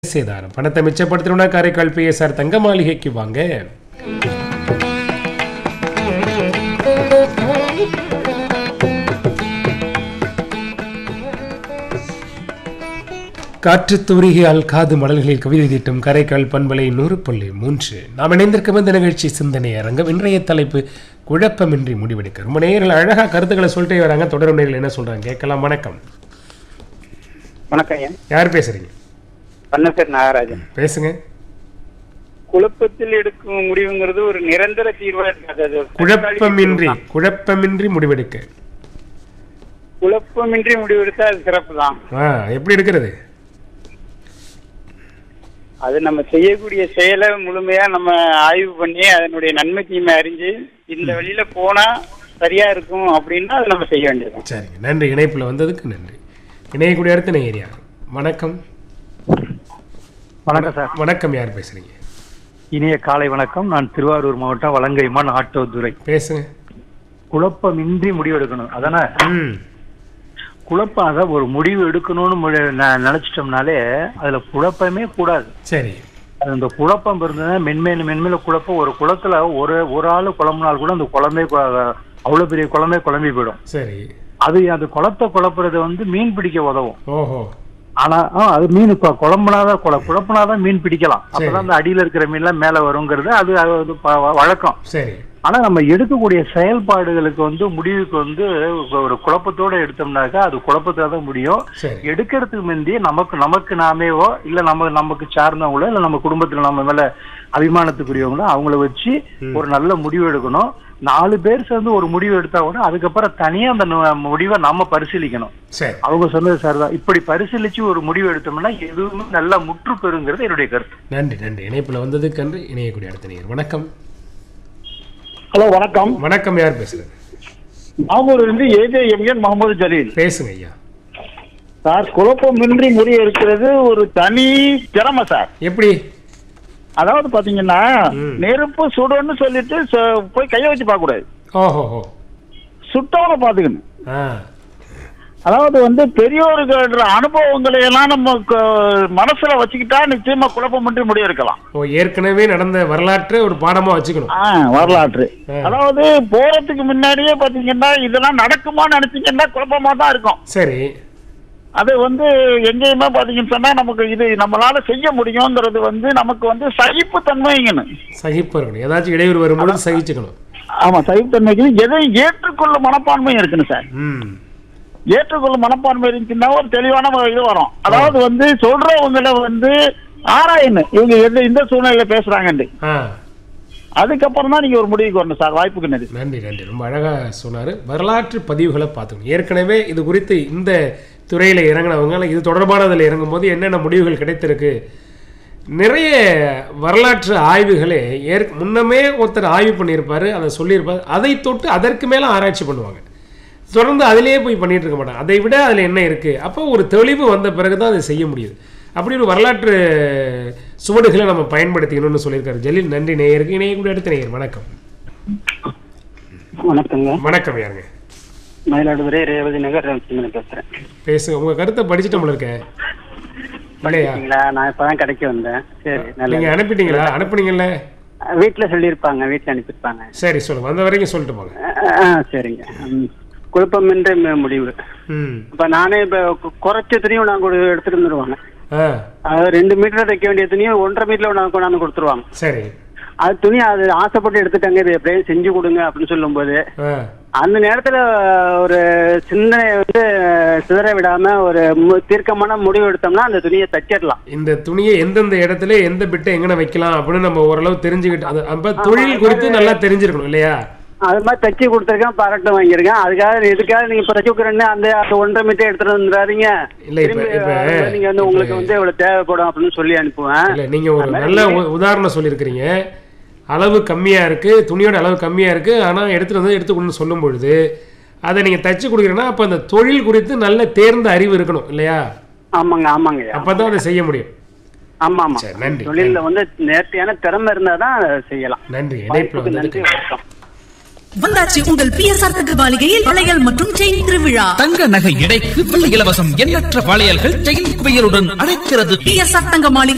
சேதாரம் பணத்தை மிச்சப்படுத்தணும்னா காரைக்கால் பிஎஸ்ஆர் தங்க மாளிகைக்கு வாங்க காற்று தூரிகையால் காது மடல்களில் கவிதை தீட்டும் கரைக்கால் பண்பலை நூறு புள்ளி மூன்று நாம் இணைந்திருக்கும் இந்த நிகழ்ச்சி சிந்தனை அரங்கம் இன்றைய தலைப்பு குழப்பமின்றி முடிவெடுக்க ரொம்ப நேரில் அழகா கருத்துக்களை சொல்லிட்டே வராங்க தொடரும் நேரில் என்ன சொல்றாங்க கேட்கலாம் வணக்கம் வணக்கம் ஐயா யார் பேசுறீங்க பண்ணசர் நாகராஜன் பேசுங்க குழப்பத்தில் எடுக்கும் முடிவுங்கிறது ஒரு நிரந்தர தீர்வா இருக்காது அது ஒரு குழப்பமின்றி குழப்பமின்றி முடிவெடுக்க குழப்பமின்றி முடிவெடுத்தா அது சிறப்பு தான் ஆ எப்படி எடுக்கிறது அது நம்ம செய்யக்கூடிய செயலை முழுமையா நம்ம ஆய்வு பண்ணி அதனுடைய நன்மை தீமை அறிஞ்சு இந்த வழியில போனா சரியா இருக்கும் அப்படின்னா அது நம்ம செய்ய வேண்டியது சரிங்க நன்றி இணைப்புல வந்ததுக்கு நன்றி இணையக்கூடிய அடுத்த நேரியா வணக்கம் வணக்கம் சார் வணக்கம் யார் பேசுறீங்க இனிய காலை வணக்கம் நான் திருவாரூர் மாவட்டம் வலங்கைமான் ஆட்டோதுறை பேசுங்க குழப்பமின்றி முடிவெடுக்கணும் அதானே ம் குழப்பம் அதான் ஒரு முடிவு எடுக்கணும்னு மு- ந- நினைச்சிட்டோம்னாலே அதுல குழப்பமே கூடாது சரி அது அந்த குழப்பம் இருந்ததுன்னா மென்மேலும் மென்மேல குழப்பம் ஒரு குளத்துல ஒரு ஒரு ஆள் குழம்புனால் கூட அந்த குழம்பே கு- அவ்வளவு பெரிய குழம்பே குழம்பி போயிடும் சரி அது அந்த குளத்தை குழப்புறது வந்து மீன் பிடிக்க உதவும் ஓஹோ ஆனா ஆ, அது மீன் கு- குழம்புனாதான் குழ குழப்புனாதான் மீன் பிடிக்கலாம் அப்பதான் அந்த அடியில இருக்கிற மீன்லாம் மேல வருங்கிறது அது அது வந்து ப- வழக்கம் சரி ஆனா நம்ம எடுக்கக்கூடிய செயல்பாடுகளுக்கு வந்து முடிவுக்கு வந்து ஒரு குழப்பத்தோட எடுத்தோம்னாக்கா அது குழப்பத்தோட தான் முடியும் சரி எடுக்கிறதுக்கு முந்தைய நமக்கு நமக்கு நாமேவோ இல்ல நம்ம நமக்கு சார்ந்தவங்களோ இல்ல நம்ம குடும்பத்துல நம்ம மேல அபிமானத்துக்குரியவங்களோ அவங்கள வச்சு ஒரு நல்ல முடிவு எடுக்கணும் நாலு பேர் சேர்ந்து ஒரு முடிவு எடுத்தா கூட அதுக்கப்புறம் தனியா அந்த நு- முடிவை நம்ம பரிசீலிக்கணும் சரி அவங்க சொன்னது சரிதான் இப்படி பரிசீலிச்சு ஒரு முடிவு எடுத்தோம்னா எதுவுமே நல்லா முற்று பெறுங்கிறது என்னுடைய கருத்து நன்றி நன்றி இணைப்புல வந்ததுக்கு நன்றி இணையக்கூடிய அடுத்த நேர் வணக்கம் ஹலோ வணக்கம் வணக்கம் யார் பேசுறது நாகூர் இருந்து ஏஜேஎம்என் முகமது ஜலீல் பேசுங்க ஐயா சார் குழப்பமின்றி முடிவு இருக்கிறது ஒரு தனி திறமை சார் எப்படி அதாவது பாத்தீங்கன்னா ம். நெருப்பு சுடுன்னு சொல்லிட்டு ச- போய் கைய வச்சு பார்க்க கூடாது ஓஹோ ஹோ சுட்டவனை பாத்துக்கணும் ஆ அதாவது வந்து பெரியோர்களோட அனுபவங்களை எல்லாம் நம்ம க- மனசுல வச்சுக்கிட்டா நிச்சயமா குழப்பமின்றி முடிவு எடுக்கலாம் ஓ ஏற்கனவே நடந்த வரலாற்றை ஒரு பாடமா வச்சுக்கணும் ஆ வரலாற்று ஆ. அதாவது போறதுக்கு முன்னாடியே பாத்தீங்கன்னா இதெல்லாம் நடக்குமான்னு நினைச்சீங்கன்னா குழப்பமா தான் இருக்கும் சரி அது வந்து எங்கேயுமே பாத்தீங்கன்னு சொன்னா நமக்கு இது நம்மளால செய்ய முடியுங்கிறது வந்து நமக்கு வந்து சகிப்பு தன்மைங்கன்னு சகிப்பு இருக்கணும் ஏதாச்சும் இடையூறு வரும்போது சகிச்சுக்கணும் ஆமா சகிப்புத்தன்மைக்கு எதையும் ஏற்றுக்கொள்ளும் மனப்பான்மை இருக்குன்னு சார் ம் ஏற்றுக்கொள்ளும் மனப்பான்மை இருந்துச்சுன்னா ஒரு தெளிவான ஒரு இது வரும் அதாவது வந்து சொல்றவங்களை வந்து ஆராயணும் இவங்க எந்த இந்த சூழ்நிலையில பேசுறாங்கன்னு ஆ அதுக்கப்புறம் தான் நீங்க ஒரு முடிவுக்கு வரணும் சார் வாய்ப்புக்கு நன்றி நன்றி நன்றி ரொம்ப அழகா சொன்னாரு வரலாற்று பதிவுகளை பார்த்துக்கணும் ஏற்கனவே இது குறித்து இந்த துறையில இறங்கினவங்க இது தொடர்பானதில் இறங்கும்போது என்னென்ன முடிவுகள் கிடைத்திருக்கு நிறைய வரலாற்று ஆய்வுகளே ஏற் முன்னமே ஒருத்தர் ஆய்வு பண்ணியிருப்பாரு அதை சொல்லியிருப்பாரு அதை தொட்டு அதற்கு மேலே ஆராய்ச்சி பண்ணுவாங்க தொடர்ந்து அதிலேயே போய் பண்ணிட்டு இருக்க மாட்டாங்க அதை விட அதில் என்ன இருக்கு அப்போ ஒரு தெளிவு வந்த பிறகு தான் அதை செய்ய முடியுது அப்படி ஒரு வரலாற்று சுவடுகளை நம்ம பயன்படுத்திக்கணும்னு சொல்லியிருக்காரு ஜலீல் நன்றி நேயருக்கு இணையக்கூடிய அடுத்த நேயர் வணக்கம் வணக்கங்க வணக்கம் யாருங்க மயிலாடுதுறை ரேவதி நகர் ரவிச்சந்திரன் பேசுறேன் பேசுங்க உங்க கருத்தை படிச்சுட்டோம்ல இருக்க இல்லையா நான் இப்பதான் கடைக்கு வந்தேன் சரி நீங்க அனுப்பிட்டீங்களா அனுப்புனீங்கல்ல வீட்டுல சொல்லியிருப்பாங்க வீட்டுல அனுப்பியிருப்பாங்க சரி சொல்லுங்க வந்த வரைக்கும் சொல்லிட்டு போங்க ஆ சரிங்க ம். குழப்பமின்றி ம- முடிவு ம் இப்ப நானே இப்ப கு- குறைச்ச துணியும் நான் கொடு எடுத்துட்டு வந்துருவாங்க ஆ அது ரெண்டு மீட்டர் தைக்க வேண்டிய துணியை ஒன்றரை மீட்டர்ல கொண்டாந்து கொண்டாந்து கொடுத்துருவாங்க சரி அது துணி அது ஆசைப்பட்டு எடுத்துட்டாங்க இது எப்படியும் செஞ்சு கொடுங்க அப்படின்னு சொல்லும்போது ஆ அந்த நேரத்துல ஒரு சிந்தனை வந்து சிதற விடாம ஒரு மு- தீர்க்கமான முடிவு எடுத்தோம்னா அந்த துணியை தச்சிடலாம் இந்த துணியை எந்தெந்த இடத்துல எந்த பிட்டை எங்கன வைக்கலாம் அப்படின்னு நம்ம ஓரளவு தெரிஞ்சுக்கிட்டு அது அப்ப தொழில் குறித்து நல்லா தெரிஞ்சிருக்கணும் இல்லையா அது மாதிரி தச்சு கொடுத்துருக்கேன் பாராட்டம் வாங்கியிருக்கேன் அதுக்காக இதுக்காக நீங்க இப்ப தச்சு கொடுக்குறேன்னு அந்த அந்த ஒன்றரை மீட்டர் எடுத்துட்டு வந்துடாதீங்க இல்ல, இப்ப- திரும்பி இப்ப- அது மாதிரி நீங்க வந்து உங்களுக்கு வந்து இவ்வளவு தேவைப்படும் அப்படின்னு சொல்லி அனுப்புவேன் இல்ல நீங்க ஒரு நல்ல உ- உதாரணம் சொல்லியிருக்கிறீங்க அளவு கம்மியா இருக்கு துணியோட அளவு கம்மியா இருக்கு ஆனா எடுத்துட்டு வந்து எடுத்துக்கணும்னு சொல்லும் பொழுது அதை நீங்க தச்சு கொடுக்குறீங்கன்னா அப்ப அந்த தொழில் குறித்து நல்ல தேர்ந்த அறிவு இருக்கணும் இல்லையா ஆமாங்க ஆமாங்க அப்பதான் அதை செய்ய முடியும் ஆமா ஆமா சரி, நன்றி, தொழில்ல வந்து நேர்த்தியான திறமை இருந்தாதான் அதை செய்யலாம் நன்றி இணைப்புல வாய்ப்புக்கு வந்ததுக்கு நன்றி வணக்கம் வந்தாச்சு உங்கள் பிஎஸ்ஆர் தங்க மாளிகையில் வளையல் மற்றும் செயின் திருவிழா தங்க நகை எடைக்கு வெள்ளி இலவசம் எண்ணற்ற வளையல்கள் செயின் குவியலுடன் அழைக்கிறது பிஎஸ்ஆர் தங்க மாளிகை